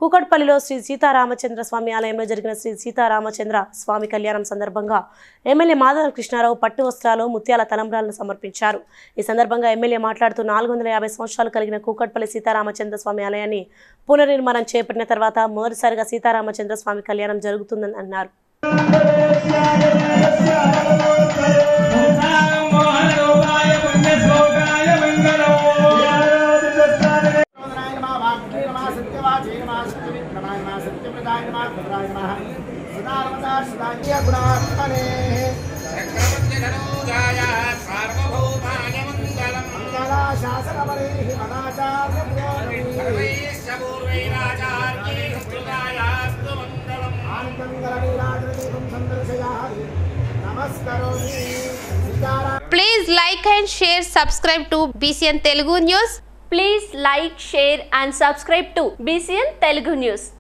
కూకట్పల్లిలో శ్రీ సీతారామచంద్ర స్వామి ఆలయంలో జరిగిన శ్రీ సీతారామచంద్ర స్వామి కళ్యాణం సందర్భంగా ఎమ్మెల్యే మాధవ కృష్ణారావు పట్టు వస్త్రాలు ముత్యాల తలంబ్రాలను సమర్పించారు ఈ సందర్భంగా ఎమ్మెల్యే మాట్లాడుతూ నాలుగు వందల యాభై సంవత్సరాలు కలిగిన కూకట్పల్లి సీతారామచంద్ర స్వామి ఆలయాన్ని పునర్నిర్మాణం చేపట్టిన తర్వాత మొదటిసారిగా సీతారామచంద్ర స్వామి కళ్యాణం జరుగుతుందని అన్నారు చక్రవర్తిధనూజాయ సార్వభౌమాయ మంగళం సర్వైశ్చ పూర్వైరాచార్యైः స్తుతాయాస్తు మంగళం Please like and share, subscribe to BCN Telugu News. Please like, share and subscribe to BCN Telugu News.